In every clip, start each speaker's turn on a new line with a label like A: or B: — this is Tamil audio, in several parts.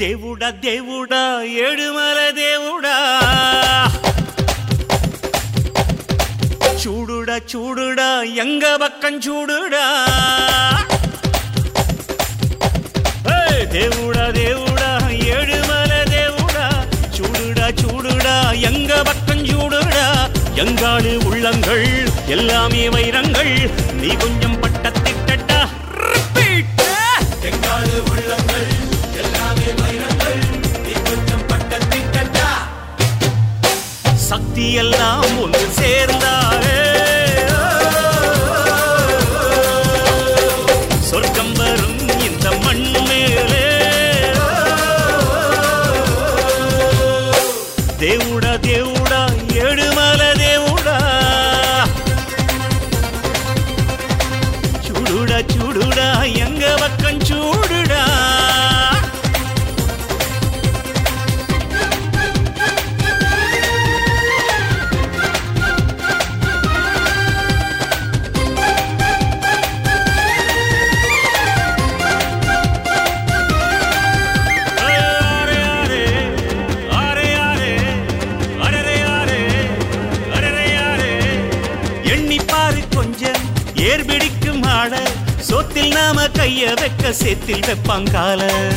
A: దేవుడా దేవుడా ఏడుమల దేవుడా చూడుడా చూడుడా ఎంగ పక్కం చూడుడా ஏய், దేవుడా దేవుడా ஏழுமல దేవుడా చూడుடா చూడుடா எங்க பக்கம் చూడుடா எங்காடு உள்ளங்கள் எல்லாமே வைரங்கள் நீ கொஞ்சம் பட்டத்திட்டா ரிப்பீட் எங்காடு உள்ளங்கள் எல்லாமே வைரங்கள் நீ கொஞ்சம் பட்டத்திட்டா சக்தி எல்லாம் ஒன்று சேர்ந்தாரே சொர்க்கம் வரும் இந்த மண் மேலே దేవుడా దేవుడా ఏడుమల దేవుడా చూడుడా చూడుడా ఎంగ పక్కం చూడుడా அரே அரே அரே அரே அரே அரே அரே அரே எண்ணி பாரு கொஞ்சம் ஏர் பிடிக்கும் ஆட சோத்தில் நாம கைய வைக்க சேத்தில் வைப்பாங்கால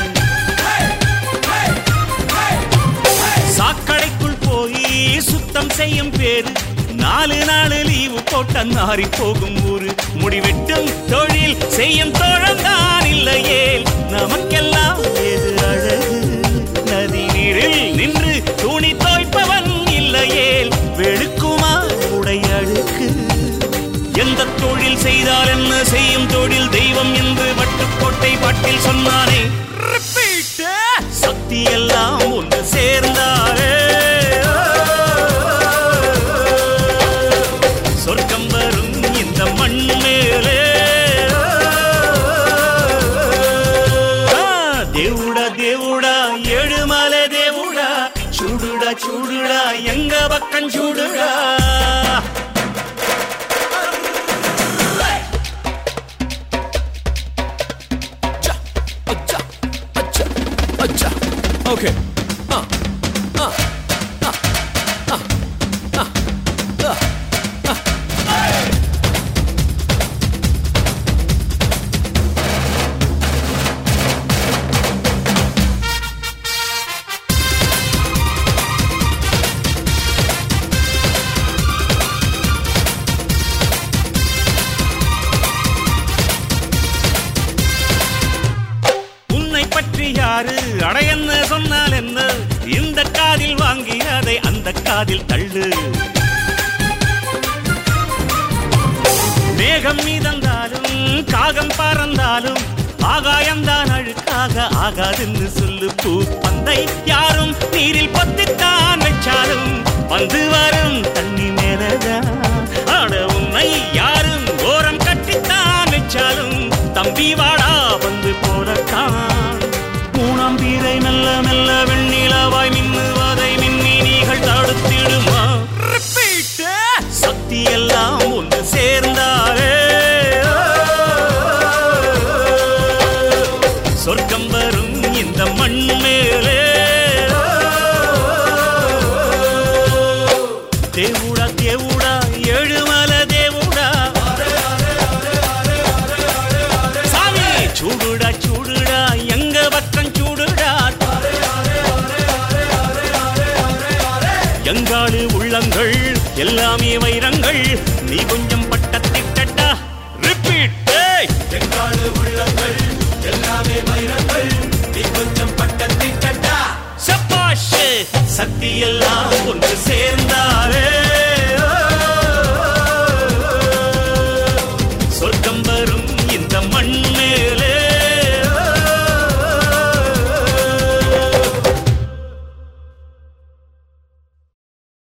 A: சாக்கடைக்குள் போய் சுத்தம் செய்யும் பேரு நாலு நாலு லீவு போட்ட நாரி போகும் ஊரு முடிவெட்டும் தொழில் செய்யும் தோழந்தான் இல்லையே நமக்கெல்லாம் எது அழகு நதி நீரில் நின்று துணி தோய்ப்பவன் இல்லையே வெளுக்குமா உடை அழுக்கு எந்த தொழில் செய்தால் என்ன செய்யும் தொழில் தெய்வம் என்று வட்டுக்கோட்டை பாட்டில் சொன்னானே Repeat. சக்தி எல்லாம் ஒன்று சேர்ந்தாரே சொர்க்கம் வரும் இந்த மண் மேலே ஆ, దేవుడా దేవుడా ఏడుమల దేవుడా చూడుడా చూడుడా ఎంగ పక్కం చూడుడా
B: Okay.
A: உன்னை பற்றி யாரு அடையன்னு சொன்னால் என்ன இந்த காதில் வாங்கி அதை அந்த காதில் தள்ளு மேகம் மீதந்தாலும் காகம் பறந்தாலும் ஆகாயம்தான் அழுக்காக ஆகாதுன்னு சொல்லு பூ பந்தை யாரும் நீரில் பொத்தித்தான் வச்சாலும் வந்து வரும் தண்ணி மேலதான் ஆட உன்னை யாரும் ஓரம் கட்டித்தான் வச்சாலும் தம்பி வாடா வந்து போலத்தான் மூணாம் பீரை மெல்ல மெல்ல வெண்ணிலவாய் மின்னுவதை மின்னினிகள் தடுத்திடுமா Repeat. சக்தி எல்லாம் ஒன்று சேர்ந்தாரே சொர்க்கம் வரும் இந்த மண் மேலே దేవుడా దేవుడా ఏడుమల దేవుడా சாமி చూడుడా చూడుడా ఎంగ பக்கம் చూడుడా எங்காடு உள்ளங்கள் எல்லாமே வைரங்கள் நீ கொஞ்சம் பட்டத்திட்டா ரிப்பீட் எங்காடு உள்ளங்கள் எல்லாமே வைரங்கள் நீ கொஞ்சம் பட்டத்திட்டா சப்பாஷ் சக்தி எல்லாம் ஒன்று சேர்ந்தாரே